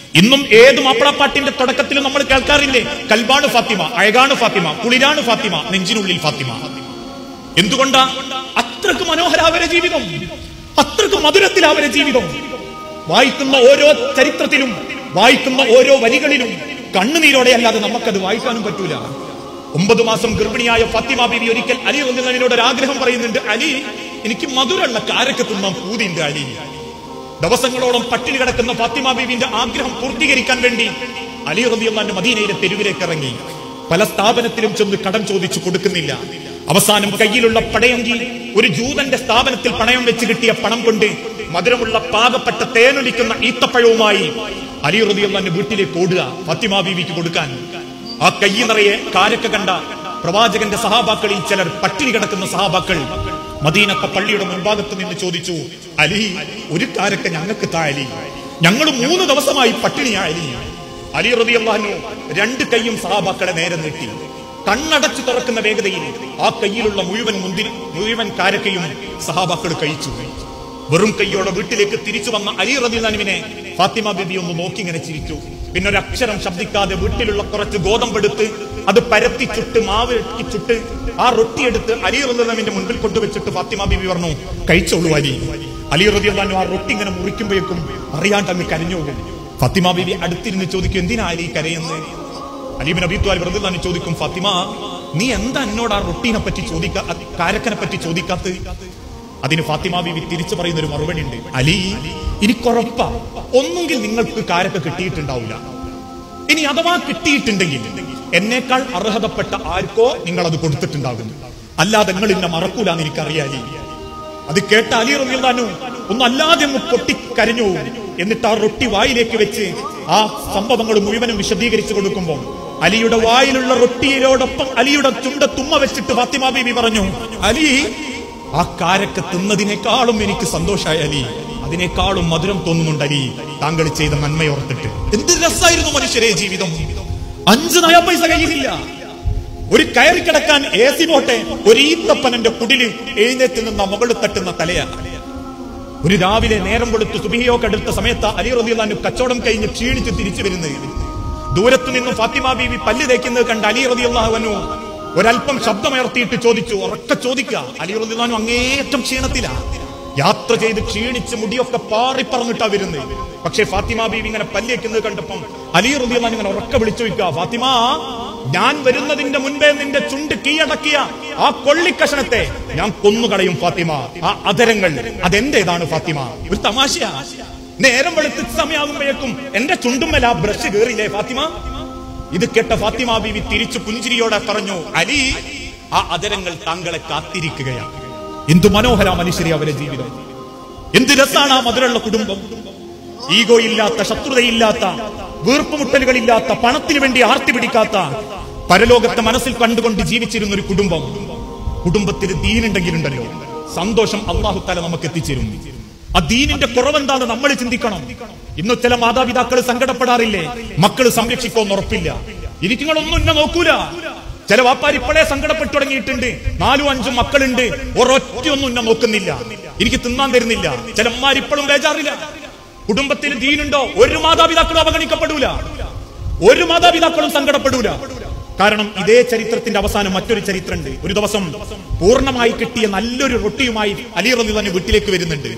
ഇന്നും ഏത് മാപ്പിളപ്പാട്ടിന്റെ തുടക്കത്തിലും നമ്മൾ കേൾക്കാറില്ലേ കൽബാണ് ഫാത്തിമ അഴകാണ് ഫാത്തിമ കുളിരാണ് ഫാത്തിമ നെഞ്ചിനുള്ളിൽ ഫാത്തിമ എന്തുകൊണ്ടാ അത്രക്ക് മനോഹര അവരെ ജീവിതം അത്രക്ക് മധുരത്തിൽ അവരെ ജീവിതം വായിക്കുന്ന ഓരോ ചരിത്രത്തിലും വായിക്കുന്ന ഓരോ വരികളിലും കണ്ണുനീരോടെ അല്ലാതെ നമുക്കത് വായിക്കാനും പറ്റൂല ഒമ്പത് മാസം ഗർഭിണിയായ ഫാത്തിമ ബീവി ഒരിക്കൽ അലി റളിയല്ലാഹുവിനോട് ഒരു ആഗ്രഹം പറയുന്നുണ്ട് അലി എനിക്ക് മധുരമുള്ള കാരക്ക തിന്നാൻ പൂതിയുണ്ട് അലി ദിവസങ്ങളോളം പട്ടിണി കിടക്കുന്ന ഫാത്തിമ ബീവിന്റെ ആഗ്രഹം പൂർത്തീകരിക്കാൻ വേണ്ടി അലി റളിയല്ലാഹു മദീനയിലെ തെരുവിലേക്ക് ഇറങ്ങി പല സ്ഥാപനത്തിലും ചെന്ന് കടം ചോദിച്ചു കൊടുക്കുന്നില്ല അവസാനം കയ്യിലുള്ള പടയങ്കി ഒരു ജൂതന്റെ സ്ഥാപനത്തിൽ പണയം വെച്ച് കിട്ടിയ പണം കൊണ്ട് മധുരമുള്ള പാകപ്പെട്ട തേനൊലിക്കുന്ന ഈത്തപ്പഴവുമായി അലി റളിയല്ലാഹു വീട്ടിലേക്ക് ഓടുക ഫാത്തിമ ബീവിക്ക് കൊടുക്കാൻ ആ കൈ നിറയെ കാരക്ക കണ്ട പ്രവാചകന്റെ സഹാബാക്കളിൽ ചിലർ പട്ടിണി കിടക്കുന്ന സഹാബാക്കൾ മദീനത്തെ പള്ളിയുടെ മുൻഭാഗത്ത് നിന്ന് ചോദിച്ചു അലി ഒരു കാരക്ക ഞങ്ങൾക്ക് താ അലി ഞങ്ങൾ മൂന്ന് ദിവസമായി പട്ടിണിയാ അലി അലി റബി അള്ളാഹു രണ്ട് കൈയും സഹാബാക്കളെ നേരെ നീട്ടി കണ്ണടച്ചു തുറക്കുന്ന വേഗതയിൽ ആ കയ്യിലുള്ള മുഴുവൻ മുന്തിരി മുഴുവൻ കാരക്കയും സഹാബാക്കൾ കഴിച്ചു വെറും കൈയോടെ വീട്ടിലേക്ക് തിരിച്ചു വന്ന അലി റദിലാനുവിനെ ഫാത്തിമ ബിബി ഒന്ന് നോക്കി ഇങ്ങനെ ചിരിച്ചു പിന്നെ ഒരു അക്ഷരം ശബ്ദിക്കാതെ വീട്ടിലുള്ള കുറച്ച് ഗോതമ്പെടുത്ത് അത് പരത്തി ചുട്ട് മാവ് ഇളക്കി ചുട്ട് ആ റൊട്ടി എടുത്ത് അലി റദിലാനുവിന്റെ മുൻപിൽ കൊണ്ടുവച്ചിട്ട് ഫാത്തിമ ബിബി പറഞ്ഞു കഴിച്ചോളൂ അലി അലി റദിലാനു ആ റൊട്ടി ഇങ്ങനെ മുറിക്കുമ്പോഴേക്കും അറിയാണ്ട് അങ്ങ് കരഞ്ഞു പോകും ഫാത്തിമ ബിബി അടുത്തിരുന്ന് ചോദിക്കും എന്തിനാ അലി കരയുന്നത് അലീബിൻ അബി ത്വാലിബ് റളിയല്ലാഹു ചോദിക്കും ഫാത്തിമ നീ എന്താ എന്നോട് ആ റൊട്ടീനെ പറ്റി ചോദിക്കാ ആ കാരക്കനെ പറ്റി ചോദിക്കാത്ത അതിന് ഫാത്തിമ ബീവി തിരിച്ചു പറയുന്ന ഒരു മറുപടി ഉണ്ട് അലി എനിക്കുറപ്പാ ഒന്നുകിൽ നിങ്ങൾക്ക് കാരക്ക കിട്ടിയിട്ടുണ്ടാവില്ല ഇനി അഥവാ കിട്ടിയിട്ടുണ്ടെങ്കിൽ എന്നേക്കാൾ അർഹതപ്പെട്ട ആർക്കോ നിങ്ങൾ അത് കൊടുത്തിട്ടുണ്ടാകും അല്ലാതെ നിങ്ങൾ എന്നെ മറക്കൂലെന്ന് എനിക്കറിയാലി അത് കേട്ട അലി റളിയല്ലാഹു ഒന്ന് അല്ലാതെ ഒന്ന് പൊട്ടിക്കരഞ്ഞു എന്നിട്ട് ആ റൊട്ടി വായിലേക്ക് വെച്ച് ആ സംഭവങ്ങൾ മുഴുവനും വിശദീകരിച്ചു കൊടുക്കുമ്പോൾ അലിയുടെ വായിലുള്ള റൊട്ടിയിലോടൊപ്പം അലിയുടെ ചുണ്ട തുമ്മ വെച്ചിട്ട് ഫാത്തിമ ബീബി പറഞ്ഞു അലി ആ കാരക്ക തിന്നതിനേക്കാളും എനിക്ക് സന്തോഷമായി അലി അതിനേക്കാളും മധുരം തോന്നുന്നുണ്ട് അലി താങ്കൾ ചെയ്ത നന്മയോർത്തിട്ട് എന്ത് രസമായിരുന്നു മനുഷ്യരെ ജീവിതം അഞ്ച് നയ പൈസ കയ്യിലില്ല ഒരു കയറി കിടക്കാൻ എ സി പോട്ടെ ഒരു ഈത്തപ്പനന്റെ കുടില് എഴുന്നേറ്റ് നിന്ന മുകളിൽ തട്ടുന്ന തലയാണ് ഒരു രാവിലെ നേരം വെളുത്ത് സുബിഹിയൊക്കെ അടുത്ത സമയത്ത് അലി റദിയുള്ളാനു കച്ചവടം കഴിഞ്ഞ് ക്ഷീണിച്ച് തിരിച്ചു വരുന്നത് ദൂരത്തു നിന്നും ഫാത്തിമ ബീവി പല്ല് തേക്കുന്നത് കണ്ട് അലി റദിയുള്ളാഹുവനു ഒരല്പം ശബ്ദമുയർത്തിയിട്ട് ചോദിച്ചു ഉറക്കെ ചോദിക്കുക അലി റദിയുള്ളാനു അങ്ങേയറ്റം ക്ഷീണത്തിലാ യാത്ര ചെയ്ത് ക്ഷീണിച്ച് മുടിയൊക്കെ പാറി പറഞ്ഞിട്ടാ വരുന്നത് പക്ഷേ ഫാത്തിമ ബീവി ഇങ്ങനെ പല്ലേക്കുന്നത് കണ്ടപ്പം അലി റദിയുള്ളാനു ഇങ്ങനെ ഉറക്കെ വിളിച്ചു വയ്ക്കുക ഫാത്തിമ ഞാൻ വരുന്നതിന്റെ മുൻപേ നിന്റെ ചുണ്ട് കീഴടക്കിയ ആ കൊള്ളിക്കഷണത്തെ ഞാൻ കൊന്നുകളയും ഫാത്തിമ ആ അതരങ്ങൾ അതെന്റേതാണ് ഫാത്തിമ ഒരു തമാശയാ നേരം വെളുത്ത സമയമാകുമ്പോഴേക്കും എന്റെ ചുണ്ടുമ്മൽ ആ ബ്രഷ് കയറിയില്ലേ ഫാത്തിമ ഇത് കേട്ട ഫാത്തിമ ബീവി തിരിച്ചു പുഞ്ചിരിയോടെ പറഞ്ഞു അലി ആ അതരങ്ങൾ താങ്കളെ കാത്തിരിക്കുകയാണ് എന്തു മനോഹര മനുഷ്യരെ അവരെ ജീവിതം എന്ത് രസാണ് ആ മധുരമുള്ള കുടുംബം ഈഗോ ഇല്ലാത്ത ശത്രുതയില്ലാത്ത വീർപ്പുമുട്ടലുകളില്ലാത്ത പണത്തിന് വേണ്ടി ആർത്തി പിടിക്കാത്ത പരലോകത്തെ മനസ്സിൽ കണ്ടുകൊണ്ട് ജീവിച്ചിരുന്ന ഒരു കുടുംബം കുടുംബത്തിൽ ദീനുണ്ടെങ്കിലുണ്ടല്ലോ സന്തോഷം അള്ളാഹു തല നമുക്ക് എത്തിച്ചേരും ആ ദീനിന്റെ കുറവെന്താന്ന് നമ്മൾ ചിന്തിക്കണം ഇന്ന് ചില മാതാപിതാക്കൾ സങ്കടപ്പെടാറില്ലേ മക്കള് സംരക്ഷിക്കോന്ന് ഉറപ്പില്ല ഇരിക്കുങ്ങളൊന്നും എന്നെ നോക്കൂല ചില വാപ്പാർ ഇപ്പോഴേ സങ്കടപ്പെട്ടു തുടങ്ങിയിട്ടുണ്ട് നാലും അഞ്ചും മക്കളുണ്ട് ഒരൊറ്റയൊന്നും എന്നെ നോക്കുന്നില്ല എനിക്ക് തിന്നാൻ തരുന്നില്ല ചിലന്മാർ ഇപ്പോഴും ബേജാറില്ല കുടുംബത്തിൽ ദീനുണ്ടോ ഒരു മാതാപിതാക്കളും അവഗണിക്കപ്പെടൂല ഒരു മാതാപിതാക്കളും സങ്കടപ്പെടൂല കാരണം ഇതേ ചരിത്രത്തിന്റെ അവസാനം മറ്റൊരു ചരിത്രമുണ്ട് ഒരു ദിവസം പൂർണ്ണമായി കിട്ടിയ നല്ലൊരു റൊട്ടിയുമായി അലി റലി തന്നെ വീട്ടിലേക്ക് വരുന്നുണ്ട്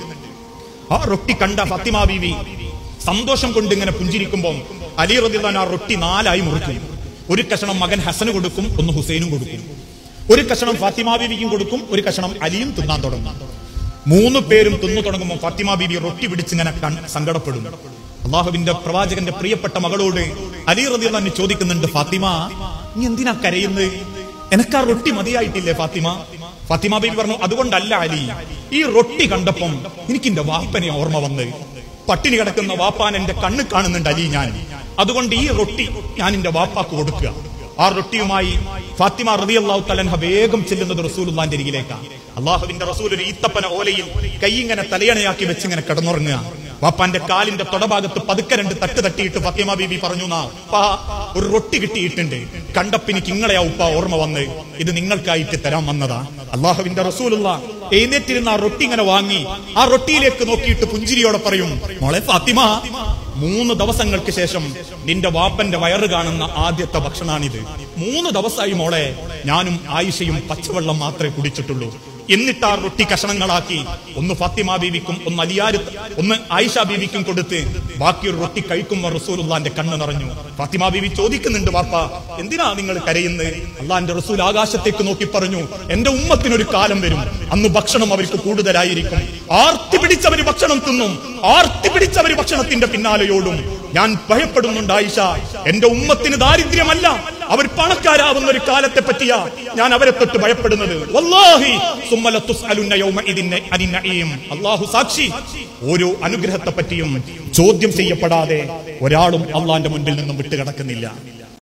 ആ റൊട്ടി കണ്ട ഫത്തിമ ബീവി സന്തോഷം കൊണ്ട് ഇങ്ങനെ പുഞ്ചിരിക്കുമ്പോൾ അലി റലി ആ റൊട്ടി നാലായി മുറിക്കും ഒരു കഷണം മകൻ ഹസന് കൊടുക്കും ഒന്ന് ഹുസൈനും കൊടുക്കും ഒരു കഷണം ഫാത്തിമ ബീവിക്കും കൊടുക്കും ഒരു കഷണം അലിയും തിന്നാൻ തുടങ്ങും മൂന്ന് പേരും തിന്നു തുടങ്ങുമ്പോൾ ഫാത്തിമ ബീവി റൊട്ടി പിടിച്ചിങ്ങനെ കൺ- സങ്കടപ്പെടും അള്ളാഹുവിന്റെ പ്രവാചകന്റെ പ്രിയപ്പെട്ട മകളോട് അലി റതി തന്നെ ചോദിക്കുന്നുണ്ട് ഫാത്തിമ നീ എന്തിനാ കരയുന്നത് എനക്ക് ആ റൊട്ടി മതിയായിട്ടില്ലേ ഫാത്തിമ ഫാത്തിമ ബീവി പറഞ്ഞു അതുകൊണ്ടല്ല അലി ഈ റൊട്ടി കണ്ടപ്പം എനിക്ക് എന്റെ വാപ്പനെ ഓർമ്മ വന്ന് പട്ടിണി കിടക്കുന്ന വാപ്പാൻ എന്റെ കണ്ണ് കാണുന്നുണ്ട് അലി ഞാൻ അതുകൊണ്ട് ഈ റൊട്ടി ഞാൻ എന്റെ വാപ്പാക്ക് കൊടുക്കുക ആ റൊട്ടിയുമായി ഫാത്തിമ റതി അള്ളാഹു തലൻഹ വേഗം ചെല്ലുന്നത് റസൂലുള്ളാന്റെ അരികിലേക്കാണ് അള്ളാഹുവിന്റെ റസൂൽ ഒരു ഈത്തപ്പന ഓലയിൽ കൈ ഇങ്ങനെ തലയണയാക്കി വെച്ച് ഇങ്ങനെ കിടന്നുറങ്ങുക വാപ്പാന്റെ കാലിന്റെ തൊടഭാഗത്ത് പതുക്കെ രണ്ട് തട്ട് തട്ടിയിട്ട് ഫത്തിമ ബീബി പറഞ്ഞു നാ പാ ഒരു റൊട്ടി കിട്ടിയിട്ടുണ്ട് കണ്ടപ്പിനിക്ക് ഇങ്ങളെയാ ഉപ്പ ഓർമ്മ വന്ന് ഇത് നിങ്ങൾക്കായിട്ട് തരാൻ വന്നതാ അള്ളാഹുവിന്റെ റസൂലുള്ള എഴുന്നേറ്റിരുന്ന ആ റൊട്ടി ഇങ്ങനെ വാങ്ങി ആ റൊട്ടിയിലേക്ക് നോക്കിയിട്ട് പുഞ്ചിരിയോടെ പറയും മോളെ ഫാത്തിമ മൂന്ന് ദിവസങ്ങൾക്ക് ശേഷം നിന്റെ വാപ്പന്റെ വയറ് കാണുന്ന ആദ്യത്തെ ഭക്ഷണാണിത് മൂന്ന് ദിവസമായി മോളെ ഞാനും ആയിഷയും പച്ചവെള്ളം മാത്രമേ കുടിച്ചിട്ടുള്ളൂ എന്നിട്ട് ആ റൊട്ടി കഷണങ്ങളാക്കി ഒന്ന് ഫാത്തിമ ബീവിക്കും ഒന്ന് അലിയാര് ഒന്ന് ആയിഷ ബീവിക്കും കൊടുത്ത് ബാക്കി ഒരു റൊട്ടി കഴിക്കുമ്പോൾ റസൂലുള്ളാന്റെ കണ്ണ് നിറഞ്ഞു ഫാത്തിമ ബീവി ചോദിക്കുന്നുണ്ട് വാപ്പ എന്തിനാ നിങ്ങൾ കരയുന്നത് അള്ളാന്റെ റസൂൽ ആകാശത്തേക്ക് നോക്കി പറഞ്ഞു എന്റെ ഉമ്മത്തിനൊരു കാലം വരും അന്ന് ഭക്ഷണം അവർക്ക് കൂടുതലായിരിക്കും ആർത്തി പിടിച്ചവര് ഭക്ഷണം തിന്നും ആർത്തി പിടിച്ചവര് ഭക്ഷണത്തിന്റെ പിന്നാലെയോടും ഞാൻ ഭയപ്പെടുന്നുണ്ട് ആയിഷ എന്റെ ഉമ്മത്തിന് ദാരിദ്ര്യമല്ല അവർ പണക്കാരാവുന്ന ഒരു കാലത്തെ പറ്റിയാ ഞാൻ അവരെ തൊട്ട് ഭയപ്പെടുന്നത് വല്ലാഹി സുമ്മല തുസ്അലുന്ന യൗമഇദിൻ അനിൻ നഈം. അല്ലാഹു സാക്ഷി ഓരോ അനുഗ്രഹത്തെ പറ്റിയും ചോദ്യം ചെയ്യപ്പെടാതെ ഒരാളും അള്ളാന്റെ മുൻപിൽ നിന്നും വിട്ടുകിടക്കുന്നില്ല